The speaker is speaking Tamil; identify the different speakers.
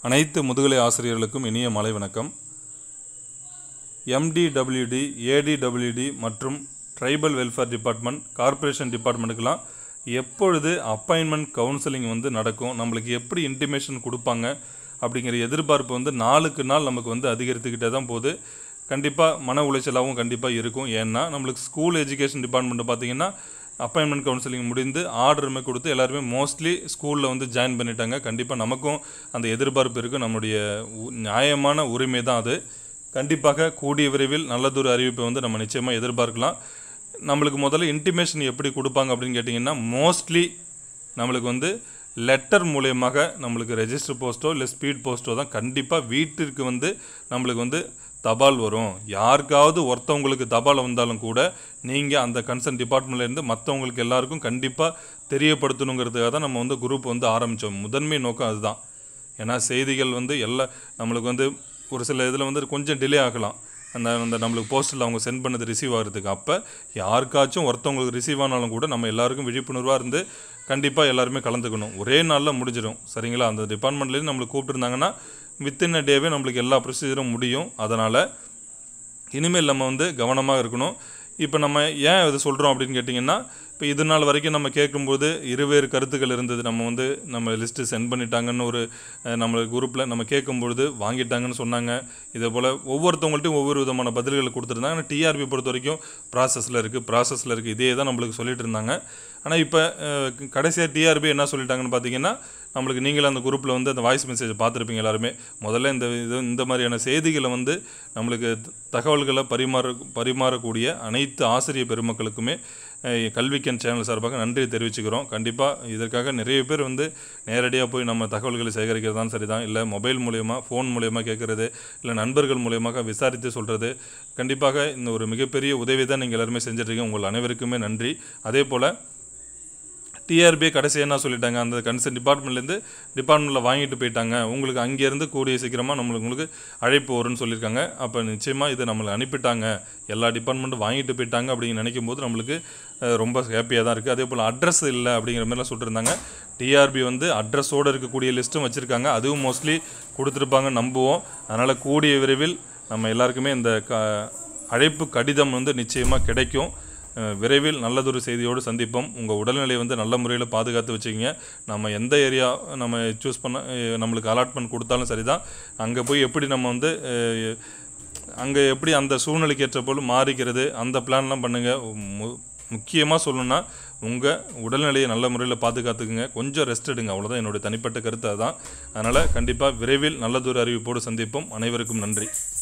Speaker 1: அனைத்து முதுகலை ஆசிரியர்களுக்கும் இனிய மாலை வணக்கம் எம்டிடபிள்யூடி ஏடிடபிள்யூடி மற்றும் ட்ரைபல் வெல்ஃபேர் டிபார்ட்மெண்ட் கார்ப்பரேஷன் டிபார்ட்மெண்ட்டுக்கெலாம் எப்பொழுது அப்பாயின்மெண்ட் கவுன்சிலிங் வந்து நடக்கும் நம்மளுக்கு எப்படி இன்டிமேஷன் கொடுப்பாங்க அப்படிங்கிற எதிர்பார்ப்பு வந்து நாளுக்கு நாள் நமக்கு வந்து அதிகரித்துக்கிட்டே தான் போகுது கண்டிப்பாக மன உளைச்சலாகவும் கண்டிப்பாக இருக்கும் ஏன்னா நம்மளுக்கு ஸ்கூல் எஜுகேஷன் டிபார்ட்மெண்ட்டு பார்த்தீங்கன்னா அப்பாயின்மெண்ட் கவுன்சிலிங் முடிந்து ஆர்டருமே கொடுத்து எல்லாருமே மோஸ்ட்லி ஸ்கூலில் வந்து ஜாயின் பண்ணிட்டாங்க கண்டிப்பாக நமக்கும் அந்த எதிர்பார்ப்பு இருக்குது நம்முடைய உ- நியாயமான உரிமை தான் அது கண்டிப்பாக கூடிய விரைவில் நல்லதொரு அறிவிப்பை வந்து நம்ம நிச்சயமாக எதிர்பார்க்கலாம் நம்மளுக்கு முதல்ல இன்டிமேஷன் எப்படி கொடுப்பாங்க அப்படின்னு கேட்டிங்கன்னா மோஸ்ட்லி நம்மளுக்கு வந்து லெட்டர் மூலியமாக நம்மளுக்கு ரெஜிஸ்டர் போஸ்ட்டோ இல்லை ஸ்பீட் போஸ்ட்டோ தான் கண்டிப்பாக வீட்டிற்கு வந்து நம்மளுக்கு வந்து தபால் வரும் யாருக்காவது ஒருத்தவங்களுக்கு தபால் வந்தாலும் கூட நீங்கள் அந்த கன்சர்ன் டிபார்ட்மெண்ட்லேருந்து மற்றவங்களுக்கு எல்லாருக்கும் கண்டிப்பாக தெரியப்படுத்தணுங்கிறதுக்காக தான் நம்ம வந்து குரூப் வந்து ஆரம்பித்தோம் முதன்மை நோக்கம் அதுதான் ஏன்னா செய்திகள் வந்து எல்லா நம்மளுக்கு வந்து ஒரு சில இதில் வந்து கொஞ்சம் டிலே ஆகலாம் அந்த அந்த நம்மளுக்கு போஸ்ட்டில் அவங்க சென்ட் பண்ணது ரிசீவ் ஆகிறதுக்கு அப்போ யாருக்காச்சும் ஒருத்தவங்களுக்கு ரிசீவ் ஆனாலும் கூட நம்ம எல்லாருக்கும் விழிப்புணர்வாக இருந்து கண்டிப்பாக எல்லாருமே கலந்துக்கணும் ஒரே நாளில் முடிஞ்சிடும் சரிங்களா அந்த டிபார்ட்மெண்ட்லேருந்து நம்மளுக்கு கூப்பிட்டுருந்தாங்கன்னா வித்தின் அ டேவே நம்மளுக்கு எல்லா ப்ரொசீஜரும் முடியும் அதனால் இனிமேல் நம்ம வந்து கவனமாக இருக்கணும் இப்போ நம்ம ஏன் இது சொல்கிறோம் அப்படின்னு கேட்டிங்கன்னா இப்போ இது நாள் வரைக்கும் நம்ம கேட்கும்போது இருவேறு கருத்துக்கள் இருந்தது நம்ம வந்து நம்ம லிஸ்ட்டு சென்ட் பண்ணிட்டாங்கன்னு ஒரு அஹ், நம்ம குரூப்பில் நம்ம கேட்கும்பொழுது வாங்கிட்டாங்கன்னு சொன்னாங்க இதே போல் ஒவ்வொருத்தவங்கள்ட்டையும் ஒவ்வொரு விதமான பதில்களை கொடுத்துருந்தாங்க ஆனால் டிஆர்பி பொறுத்த வரைக்கும் ப்ராசஸில் இருக்குது ப்ராசஸில் இருக்குது இதே தான் நம்மளுக்கு சொல்லிட்டு இருந்தாங்க ஆனால் இப்போ கடைசியாக டிஆர்பி என்ன சொல்லிட்டாங்கன்னு பார்த்தீங்கன்னா நம்மளுக்கு நீங்களும் அந்த குரூப்பில் வந்து அந்த வாய்ஸ் மெசேஜ் பார்த்துருப்பீங்க எல்லாருமே முதல்ல இந்த இது இந்த மாதிரியான செய்திகளை வந்து நம்மளுக்கு த- தகவல்களை பரிமாற பரிமாறக்கூடிய அனைத்து ஆசிரியர் பெருமக்களுக்குமே அஹ், கல்விக்கன் சேனல் சார்பாக நன்றி தெரிவிச்சுக்கிறோம் கண்டிப்பாக இதற்காக நிறைய பேர் வந்து நேரடியாக போய் நம்ம தகவல்களை சேகரிக்கிறதான் சரிதான் இல்லை மொபைல் மூலயமா ஃபோன் மூலயமா கேட்குறது இல்லை நண்பர்கள் மூலயமாக விசாரித்து சொல்கிறது கண்டிப்பாக இந்த ஒரு மிகப்பெரிய உதவி தான் நீங்கள் எல்லாருமே செஞ்சிட்ருக்கீங்க உங்கள் அனைவருக்குமே நன்றி அதே போல் டிஆர்பி கடைசி என்ன சொல்லிட்டாங்க அந்த கன்சர்ன் டிபார்ட்மெண்ட்லேருந்து டிபார்ட்மெண்ட்டில் வாங்கிட்டு போயிட்டாங்க உங்களுக்கு அங்கேருந்து கூடிய சீக்கிரமாக நம்மளுக்கு உங்களுக்கு அழைப்பு வரும்னு சொல்லியிருக்காங்க அப்போ நிச்சயமாக இது நம்மளுக்கு அனுப்பிட்டாங்க எல்லா டிபார்ட்மெண்ட்டும் வாங்கிட்டு போயிட்டாங்க அப்படின்னு நினைக்கும் போது நம்மளுக்கு அஹ், ரொம்ப ஹாப்பியாக தான் இருக்குது அதே போல் அட்ரஸ் இல்லை அப்படிங்கிற மாதிரிலாம் சொல்லியிருந்தாங்க டிஆர்பி வந்து அட்ரஸோடு இருக்கக்கூடிய லிஸ்ட்டும் வச்சுருக்காங்க அதுவும் மோஸ்ட்லி கொடுத்துருப்பாங்க நம்புவோம் அதனால் கூடிய விரைவில் நம்ம எல்லாருக்குமே இந்த க அழைப்பு கடிதம் வந்து நிச்சயமாக கிடைக்கும் அஹ் விரைவில் நல்லதொரு செய்தியோடு சந்திப்போம் உங்கள் உடல்நிலையை வந்து நல்ல முறையில் பாதுகாத்து வச்சுக்கிங்க நம்ம எந்த ஏரியா நம்ம சூஸ் பண்ண அஹ் நம்மளுக்கு அலாட்மெண்ட் கொடுத்தாலும் சரிதான் அங்கே போய் எப்படி நம்ம வந்து அங்கே எப்படி அந்த சூழ்நிலைக்கு ஏற்ற போல் மாறிக்கிறது அந்த பிளான்லாம் பண்ணுங்கள் மு முக்கியமாக சொல்லணும்னா உங்கள் உடல்நிலையை நல்ல முறையில் பாதுகாத்துக்குங்க கொஞ்சம் ரெஸ்ட் எடுங்க அவ்வளோதான் என்னுடைய தனிப்பட்ட கருத்து அதுதான் அதனால் கண்டிப்பாக விரைவில் நல்லதொரு அறிவிப்போடு சந்திப்போம் அனைவருக்கும் நன்றி